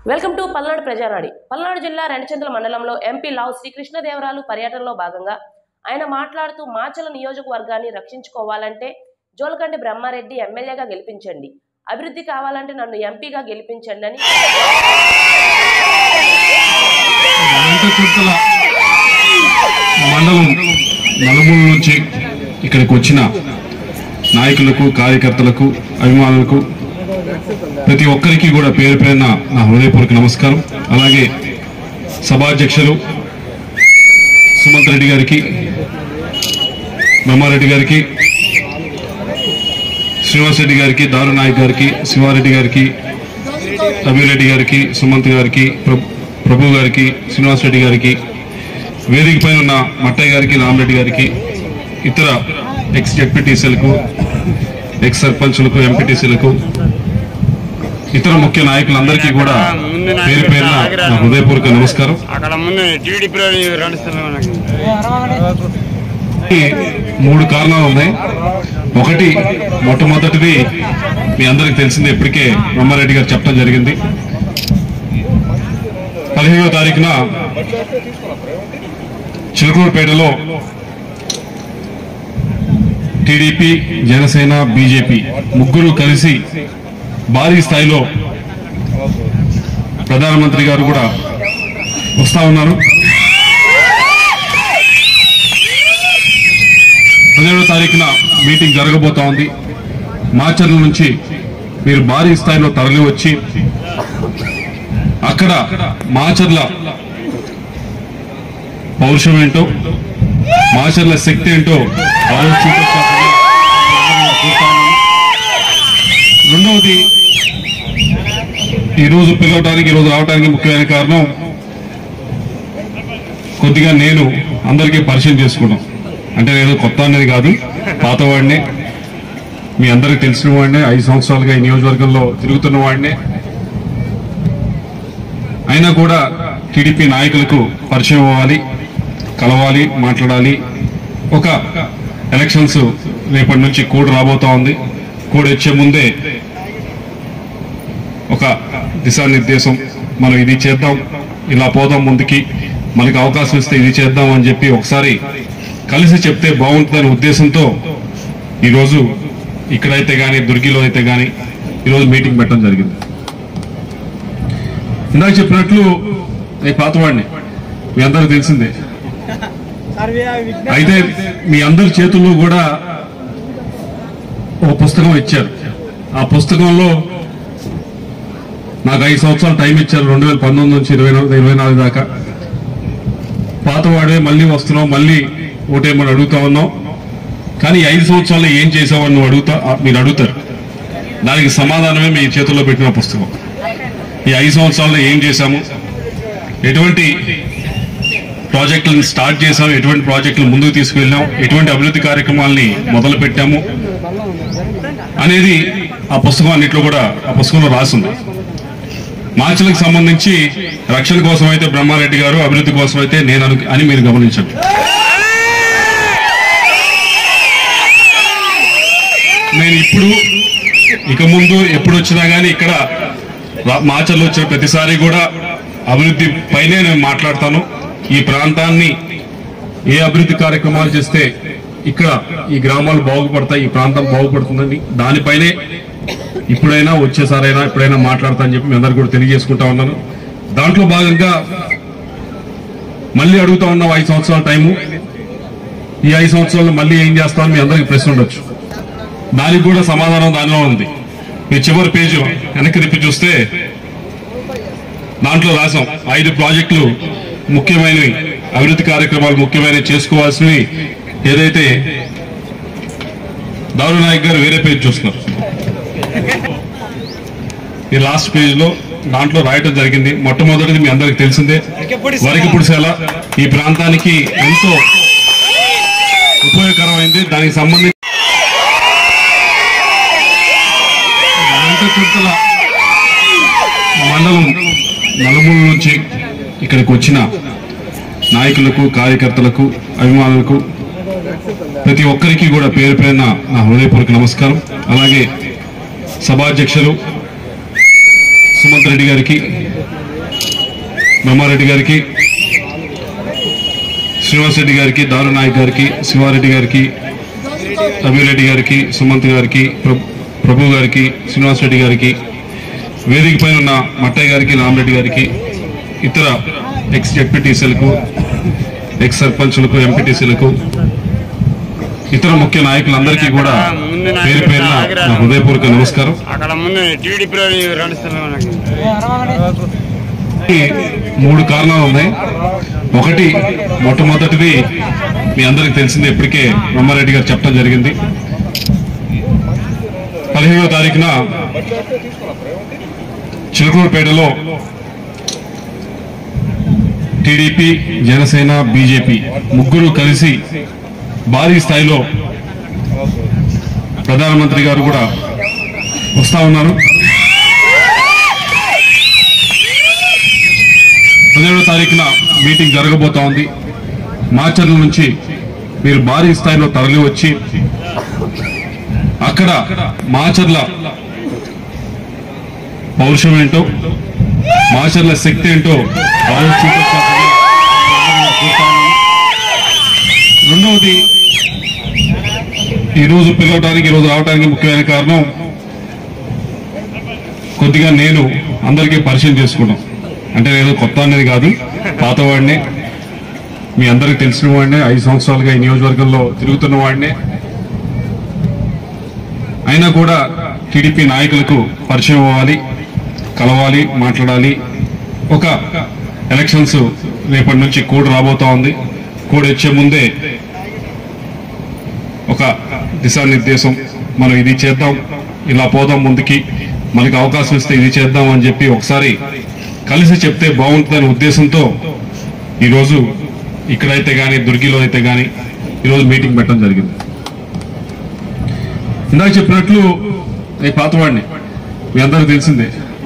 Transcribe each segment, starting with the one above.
Welcome to Palnadu ప్రజానాడి పల్నాడు జిల్లా రెండచంద్ర మండలంలో ఎంపీ లావు శ్రీకృష్ణదేవరాయలు పర్యటనలో భాగంగా ఆయన మాట్లాడుతూ మాచల నియోజకవర్గాన్ని రక్షించుకోవాలంటే జోలకంటి బ్రహ్మారెడ్డి ఎమ్మెల్యేగా గెలిపించండి అభివృద్ధి కావాలంటే నన్ను ఎంపీగా గెలిపించండి అని వెంకచుర్తల మండలం నలుమూల నుంచి ఇక్కడికి వచ్చిన నాయకులకు కార్యకర్తలకు అభిమానులకు ప్రతి ఒక్కరికి కూడా పేరు పేరున నా హృదయపూర్వక నమస్కారం అలాగే సభాధ్యక్షులు సుమంత్ రెడ్డి గారికి బ్రహ్మారెడ్డి గారికి శ్రీనివాస్ రెడ్డి గారికి దారు నాయక్ గారికి శివారెడ్డి గారికి రవిరెడ్డి గారికి సుమంత్ గారికి ప్ర- ప్రభు గారికి శ్రీనివాస్ రెడ్డి గారికి వేదిక పైన ఉన్న మట్టయ్య గారికి రామరెడ్డి గారికి ఇతర ఎక్స్ జెడ్పీటీసీలకు ఎక్స్ సర్పంచులకు ఎంపీటీసీలకు ఇతర ముఖ్య నాయకులందరికీ కూడా పేరు పేరున నా హృదయపూర్వక నమస్కారం అక్కడ ముందు టీడీపీలో నడుస్తున్నాం మనకి ఈ మూడు కారణాలు ఉన్నాయి ఒకటి మొట్టమొదటిది మీ అందరికి తెలిసింది ఇప్పటికే బ్రహ్మారెడ్డి గారు చెప్పడం జరిగింది పదిహేనవ తారీఖున చిలకూరుపేటలో టీడీపీ జనసేన బీజేపీ ముగ్గురు కలిసి భారీ స్థాయిలో ప్రధానమంత్రి గారు కూడా వస్తా ఉన్నారు పదిహేడో తారీఖున మీటింగ్ జరగబోతా ఉంది మాచర్ల నుంచి మీరు భారీ స్థాయిలో తరలి వచ్చి అక్కడ మాచర్ల పౌరుషం ఏంటో మాచర్ల శక్తి ఏంటో ఆలోచించాల్సింది కోరుతా ఉన్నాను. రెండవది ఈరోజు పిలవటానికి ఈరోజు రావడానికి ముఖ్యమైన కారణం కొద్దిగా నేను అందరికీ పరిచయం చేసుకున్నాం అంటే నేను కొత్త అనేది కాదు పాతవాడినే మీ అందరికి తెలిసిన వాడినే ఐదు సంవత్సరాలుగా ఈ నియోజకవర్గంలో తిరుగుతున్న వాడినే అయినా కూడా టీడీపీ నాయకులకు పరిచయం అవ్వాలి కలవాలి మాట్లాడాలి ఒక ఎలక్షన్స్ రేపటి నుంచి కోడ్ రాబోతా ఉంది కోడ్ వచ్చే ముందే ఒక దిశానిర్దేశం మనం ఇది చేద్దాం ఇలా పోదాం ముందుకి మనకి అవకాశం ఇస్తే ఇది చేద్దాం అని చెప్పి ఒకసారి కలిసి చెప్తే బాగుంటుందనే ఉద్దేశంతో ఈరోజు ఇక్కడైతే కానీ దుర్గిలో అయితే కానీ ఈరోజు మీటింగ్ పెట్టడం జరిగింది ఇందాక చెప్పినట్లు నేను పాతవాడిని మీ అందరికి తెలిసిందే అయితే మీ అందరి చేతుల్లో కూడా ఒక పుస్తకం ఇచ్చారు ఆ పుస్తకంలో నాకు ఐదు సంవత్సరాలు టైం ఇచ్చారు రెండు వేల పంతొమ్మిది నుంచి ఇరవై నాలుగు ఇరవై నాలుగు దాకా పాతవాడే మళ్ళీ వస్తున్నావు మళ్ళీ ఓటేమని అడుగుతా ఉన్నావు కానీ ఈ ఐదు సంవత్సరాల్లో ఏం చేసావని నువ్వు అడుగుతా ఆ, మీరు అడుగుతారు దానికి సమాధానమే మీ చేతుల్లో పెట్టిన పుస్తకం ఈ ఐదు సంవత్సరాల్లో ఏం చేశాము ఎటువంటి ప్రాజెక్టులను స్టార్ట్ చేశాం ఎటువంటి ప్రాజెక్టులు ముందుకు తీసుకువెళ్ళాం ఎటువంటి అభివృద్ధి కార్యక్రమాల్ని మొదలు పెట్టాము అనేది ఆ పుస్తకం అన్నిట్లో కూడా ఆ పుస్తకంలో రాసింది మార్చిలకు సంబంధించి రక్షణ కోసం అయితే బ్రహ్మారెడ్డి గారు అభివృద్ధి కోసం అయితే నేను అను- అని మీరు గమనించండి నేను ఇప్పుడు ఇక ముందు ఎప్పుడు వచ్చినా గానీ ఇక్కడ రా- మాచర్లు వచ్చిన ప్రతిసారి కూడా అభివృద్ధి పైనే నేను మాట్లాడతాను ఈ ప్రాంతాన్ని ఏ అభివృద్ధి కార్యక్రమాలు చేస్తే ఇక్కడ ఈ గ్రామాలు బాగుపడతాయి ఈ ప్రాంతం బాగుపడుతుందని దానిపైనే ఇప్పుడైనా వచ్చేసారైనా ఇప్పుడైనా మాట్లాడతా అని చెప్పి మీ అందరు కూడా తెలియజేసుకుంటా ఉన్నాను దాంట్లో భాగంగా మళ్ళీ అడుగుతా ఉన్నాం ఐదు సంవత్సరాల టైము ఈ ఐదు సంవత్సరాలు మళ్ళీ ఏం చేస్తామని మీ అందరికి ప్రశ్న ఉండొచ్చు దానికి కూడా సమాధానం దానిలో ఉంది మీ చివరి పేజీ వెనక్కి తిప్పి చూస్తే దాంట్లో రాసాం ఐదు ప్రాజెక్టులు ముఖ్యమైనవి అభివృద్ధి కార్యక్రమాలు ముఖ్యమైనవి చేసుకోవాల్సినవి ఏదైతే దారు నాయక్ గారు వేరే పేజ్ చూస్తున్నారు ఈ లాస్ట్ పేజ్ లో దాంట్లో రాయటం జరిగింది మొట్టమొదటిది మీ అందరికి తెలిసిందే వరికి పుడిసేల ఈ ప్రాంతానికి ఎంతో ఉపయోగకరమైంది దానికి సంబంధించి వెంకచుర్తల మండలం నలుమూల నుంచి ఇక్కడికి వచ్చిన నాయకులకు కార్యకర్తలకు అభిమానులకు ప్రతి ఒక్కరికి కూడా పేరు పేరున నా హృదయపూర్వక నమస్కారం అలాగే సభాధ్యక్షులు సుమంత్ రెడ్డి గారికి బ్రహ్మారెడ్డి గారికి శ్రీనివాస్ రెడ్డి గారికి దారునాయక్ గారికి శివారెడ్డి గారికి రవిరెడ్డి గారికి సుమంత్ గారికి ప్ర- ప్రభు గారికి శ్రీనివాస్ రెడ్డి గారికి వేదిక పైన ఉన్న మట్టయ్య గారికి రామరెడ్డి గారికి ఇతర ఎక్స్ జెడ్పీటీసీలకు ఎక్స్ సర్పంచులకు ఎంపీటీసీలకు ఇతర ముఖ్య నాయకులందరికీ కూడా పేరు పేరున నా హృదయపూర్వక నమస్కారం అక్కడ ముందు టీడీపీ నడుస్తున్నాం మనకి ఈ మూడు కారణాలు ఉన్నాయి ఒకటి మొట్టమొదటిది మీ అందరికి తెలిసింది ఇప్పటికే బ్రహ్మారెడ్డి గారు చెప్పడం జరిగింది పదిహేనవ తారీఖున చిలకూరుపేటలో టీడీపీ జనసేన బీజేపీ ముగ్గురు కలిసి భారీ స్థాయిలో ప్రధానమంత్రి గారు కూడా వస్తా ఉన్నారు పదిహేడవ తారీఖున మీటింగ్ జరగబోతా ఉంది మాచర్ల నుంచి మీరు భారీ స్థాయిలో తరలి వచ్చి అక్కడ మాచర్ల పౌరుషం ఏంటో మాచర్ల శక్తి ఏంటో ఆ రోజు చూపించాలని కోరుతా ఉన్నాను. రెండవది ఈ రోజు పిలవడానికి ఈ రోజు రావడానికి ముఖ్యమైన కారణం కొద్దిగా నేను అందరికీ పరిచయం చేసుకున్నాం అంటే నేను కొత్త అనేది కాదు పాతవాడినే మీ అందరికి తెలిసిన వాడినే ఐదు సంవత్సరాలుగా ఈ నియోజకవర్గంలో తిరుగుతున్న వాడినే అయినా కూడా టీడీపీ నాయకులకు పరిచయం అవ్వాలి కలవాలి మాట్లాడాలి ఒక ఎలక్షన్స్ రేపటి నుంచి కోడ్ రాబోతా ఉంది కోడ్ వచ్చే ముందే ఒక దిశానిర్దేశం మనం ఇది చేద్దాం ఇలా పోదాం ముందుకి మనకి అవకాశం ఇస్తే ఇది చేద్దాం అని చెప్పి ఒకసారి కలిసి చెప్తే బాగుంటుందనే ఉద్దేశంతో ఈరోజు ఇక్కడైతే కానీ దుర్గిలో అయితే కానీ ఈరోజు మీటింగ్ పెట్టడం జరిగింది ఇందాక చెప్పినట్లు నేను పాతవాడిని మీ అందరికి తెలిసిందే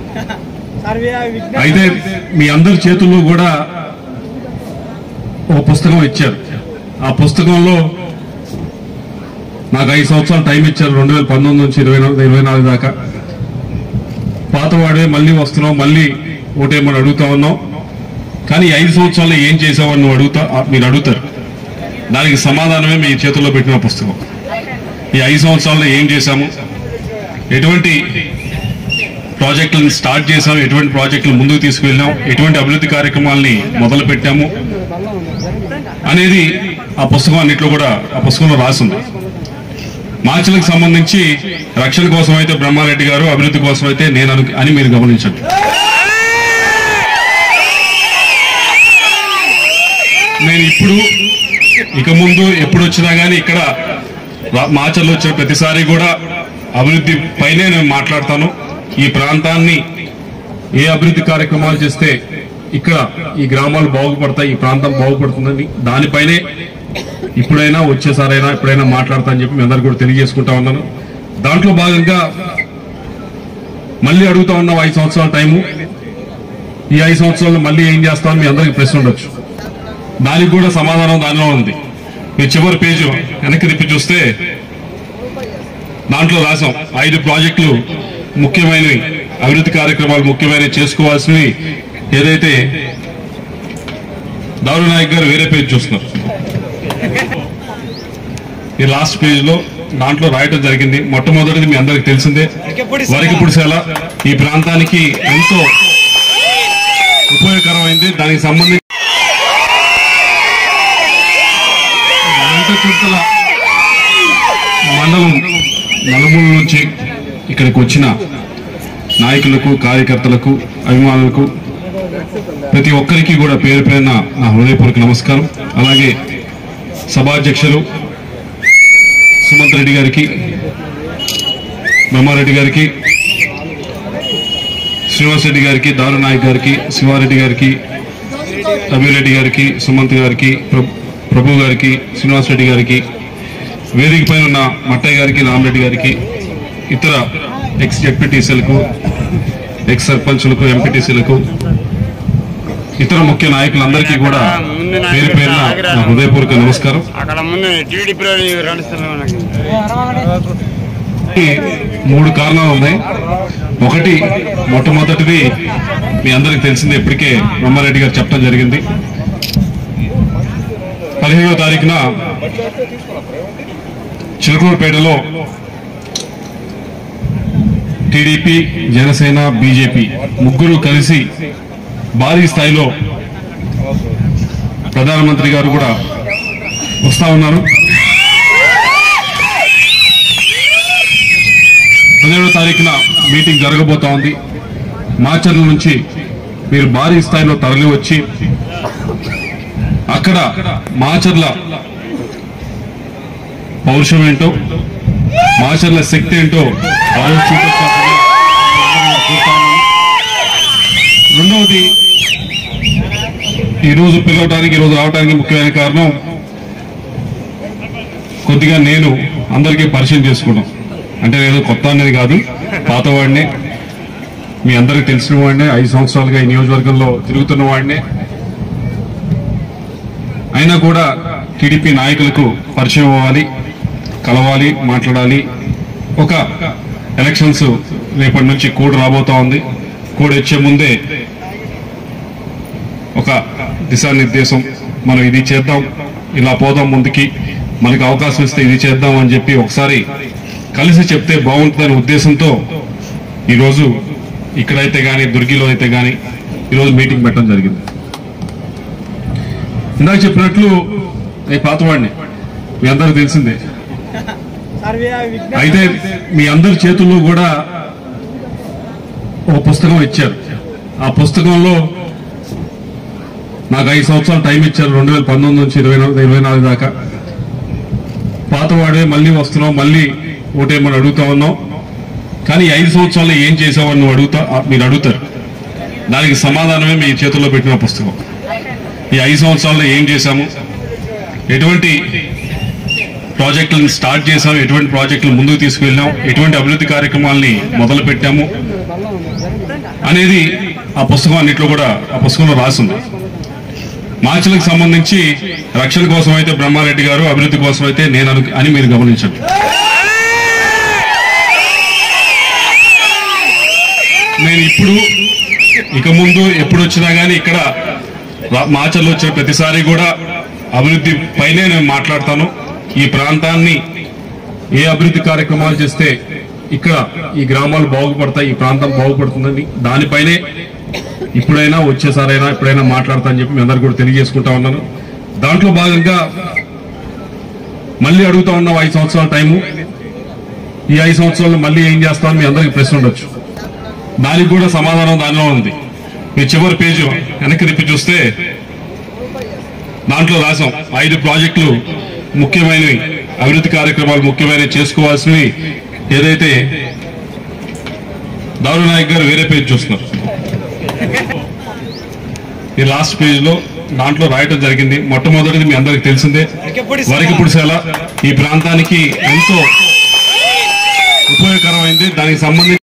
అయితే మీ అందరి చేతుల్లో కూడా ఒక పుస్తకం ఇచ్చారు ఆ పుస్తకంలో నాకు ఐదు సంవత్సరాలు టైం ఇచ్చారు రెండు వేల పంతొమ్మిది నుంచి ఇరవై నాలుగు ఇరవై నాలుగు దాకా పాతవాడే మళ్ళీ వస్తున్నావు మళ్ళీ ఓటేమని అడుగుతా ఉన్నావు కానీ ఈ ఐదు సంవత్సరాల్లో ఏం చేసావని నువ్వు అడుగుతా ఆ, మీరు అడుగుతారు దానికి సమాధానమే మీ చేతుల్లో పెట్టిన పుస్తకం ఈ ఐదు సంవత్సరాల్లో ఏం చేశాము ఎటువంటి ప్రాజెక్టులను స్టార్ట్ చేశాం ఎటువంటి ప్రాజెక్టులు ముందుకు తీసుకువెళ్ళాం ఎటువంటి అభివృద్ధి కార్యక్రమాల్ని మొదలు పెట్టాము అనేది ఆ పుస్తకం అన్నిట్లో కూడా ఆ పుస్తకంలో రాసింది మార్చిలకు సంబంధించి రక్షణ కోసం అయితే బ్రహ్మారెడ్డి గారు అభివృద్ధి కోసం అయితే నేను అను- అని మీరు గమనించండి నేను ఇప్పుడు ఇక ముందు ఎప్పుడు వచ్చినా గానీ ఇక్కడ రా- మాచర్లు వచ్చిన ప్రతిసారి కూడా అభివృద్ధి పైనే నేను మాట్లాడతాను ఈ ప్రాంతాన్ని ఏ అభివృద్ధి కార్యక్రమాలు చేస్తే ఇక్కడ ఈ గ్రామాలు బాగుపడతాయి ఈ ప్రాంతం బాగుపడుతుందని దానిపైనే ఇప్పుడైనా వచ్చేసారైనా ఎప్పుడైనా మాట్లాడతా అని చెప్పి మీ అందరు కూడా తెలియజేసుకుంటా ఉన్నాను దాంట్లో భాగంగా మళ్ళీ అడుగుతా ఉన్నాం ఐదు సంవత్సరాల టైము ఈ ఐదు సంవత్సరాలు మళ్ళీ ఏం చేస్తామని మీ అందరికి ప్రశ్న ఉండొచ్చు దానికి కూడా సమాధానం దానిలో ఉంది మీ చివరి పేజీ వెనక్కి తిప్పి చూస్తే దాంట్లో రాసాం ఐదు ప్రాజెక్టులు ముఖ్యమైనవి అభివృద్ధి కార్యక్రమాలు ముఖ్యమైనవి చేసుకోవాల్సినవి ఏదైతే దారు నాయక్ గారు వేరే పేజ్ చూస్తున్నారు ఈ లాస్ట్ పేజ్ లో దాంట్లో రాయటం జరిగింది మొట్టమొదటిది మీ అందరికి తెలిసిందే వరికి పుడిసేల ఈ ప్రాంతానికి ఎంతో ఉపయోగకరమైంది దానికి సంబంధించి చుట్టల మండలం నలుమూల నుంచి ఇక్కడికి వచ్చిన నాయకులకు కార్యకర్తలకు అభిమానులకు ప్రతి ఒక్కరికి కూడా పేరు పేరున నా హృదయపూర్వక నమస్కారం అలాగే సభాధ్యక్షులు సుమంత్ రెడ్డి గారికి బ్రహ్మారెడ్డి గారికి శ్రీనివాస్ రెడ్డి గారికి దారునాయక్ గారికి శివారెడ్డి గారికి రవిరెడ్డి గారికి సుమంత్ గారికి ప్ర- ప్రభు గారికి శ్రీనివాస్ రెడ్డి గారికి వేదిక పైన ఉన్న మట్టయ్య గారికి రామరెడ్డి గారికి ఇతర ఎక్స్ జెడ్పీటీసీలకు ఎక్స్ సర్పంచులకు ఎంపీటీసీలకు ఇతర ముఖ్య నాయకులందరికీ కూడా పేరు పేరున నా హృదయపూర్వక నమస్కారం అక్కడ ముందు టీడీపీ నడుస్తున్నాం మనకి ఈ మూడు కారణాలు ఉన్నాయి ఒకటి మొట్టమొదటిది మీ అందరికి తెలిసిందే ఇప్పటికే బ్రహ్మారెడ్డి గారు చెప్పడం జరిగింది పదిహేనవ తారీఖున చిలకూరుపేటలో టీడీపీ జనసేన బీజేపీ ముగ్గురు కలిసి భారీ స్థాయిలో ప్రధానమంత్రి గారు కూడా వస్తా ఉన్నారు పదిహేడవ తారీఖున మీటింగ్ జరగబోతా ఉంది మాచర్ల నుంచి మీరు భారీ స్థాయిలో తరలి వచ్చి అక్కడ మాచర్ల పౌరుషం ఏంటో మాచర్ల శక్తి ఏంటో ఆ రోజు చూపించాలని కోరుతా ఉన్నాను. రెండవది ఈ రోజు పిలవడానికి ఈ రోజు రావడానికి ముఖ్యమైన కారణం కొద్దిగా నేను అందరికీ పరిచయం చేసుకున్నాం అంటే నేను కొత్త అనేది కాదు పాతవాడిని మీ అందరికి తెలిసిన వాడినే ఐదు సంవత్సరాలుగా ఈ నియోజకవర్గంలో తిరుగుతున్న వాడినే అయినా కూడా టీడీపీ నాయకులకు పరిచయం అవ్వాలి కలవాలి మాట్లాడాలి ఒక ఎలక్షన్స్ రేపటి నుంచి కోడ్ రాబోతా ఉంది కోడ్ వచ్చే ముందే ఒక దిశానిర్దేశం మనం ఇది చేద్దాం ఇలా పోదాం ముందుకి మనకి అవకాశం ఇస్తే ఇది చేద్దాం అని చెప్పి ఒకసారి కలిసి చెప్తే బాగుంటుందనే ఉద్దేశంతో ఈరోజు ఇక్కడైతే కానీ దుర్గిలో అయితే కానీ ఈరోజు మీటింగ్ పెట్టడం జరిగింది ఇందాక చెప్పినట్లు నేను పాతవాడిని మీ అందరికి తెలిసిందే అయితే మీ అందరి చేతుల్లో కూడా ఒక పుస్తకం ఇచ్చారు ఆ పుస్తకంలో నాకు ఐదు సంవత్సరాలు టైం ఇచ్చారు రెండు వేల పంతొమ్మిది నుంచి ఇరవై నాలుగు ఇరవై నాలుగు దాకా పాతవాడే మళ్ళీ వస్తున్నావు మళ్ళీ ఓటేమని అడుగుతా ఉన్నావు కానీ ఈ ఐదు సంవత్సరాల్లో ఏం చేసావని నువ్వు అడుగుతా ఆ, మీరు అడుగుతారు దానికి సమాధానమే మీ చేతుల్లో పెట్టిన పుస్తకం ఈ ఐదు సంవత్సరాల్లో ఏం చేశాము ఎటువంటి ప్రాజెక్టులను స్టార్ట్ చేశాం ఎటువంటి ప్రాజెక్టులు ముందుకు తీసుకువెళ్ళాం ఎటువంటి అభివృద్ధి కార్యక్రమాల్ని మొదలు పెట్టాము అనేది ఆ పుస్తకం అన్నిట్లో కూడా ఆ పుస్తకంలో రాసింది మార్చిలకు సంబంధించి రక్షణ కోసం అయితే బ్రహ్మారెడ్డి గారు అభివృద్ధి కోసం అయితే నేను అను- అని మీరు గమనించండి నేను ఇప్పుడు ఇక ముందు ఎప్పుడు వచ్చినా గానీ ఇక్కడ రా- మాచర్లు వచ్చిన ప్రతిసారి కూడా అభివృద్ధి పైనే నేను మాట్లాడతాను ఈ ప్రాంతాన్ని ఏ అభివృద్ధి కార్యక్రమాలు చేస్తే ఇక్కడ ఈ గ్రామాలు బాగుపడతాయి ఈ ప్రాంతం బాగుపడుతుందని దానిపైనే ఇప్పుడైనా వచ్చేసారైనా ఎప్పుడైనా మాట్లాడతా అని చెప్పి మీ అందరు కూడా తెలియజేసుకుంటా ఉన్నాను దాంట్లో భాగంగా మళ్ళీ అడుగుతా ఉన్నాం ఐదు సంవత్సరాల టైము ఈ ఐదు సంవత్సరాలు మళ్ళీ ఏం చేస్తామని మీ అందరికి ప్రశ్న ఉండొచ్చు దానికి కూడా సమాధానం దానిలో ఉంది మీ చివరి పేజీ వెనక్కి తిప్పి చూస్తే దాంట్లో రాసాం ఐదు ప్రాజెక్టులు ముఖ్యమైనవి అభివృద్ధి కార్యక్రమాలు ముఖ్యమైనవి చేసుకోవాల్సినవి ఏదైతే దారు నాయక్ గారు వేరే పేజ్ చూస్తున్నారు ఈ లాస్ట్ పేజ్ లో దాంట్లో రాయటం జరిగింది మొట్టమొదటిది మీ అందరికి తెలిసిందే వరికి పుడిసేల ఈ ప్రాంతానికి ఎంతో ఉపయోగకరమైంది దానికి సంబంధించి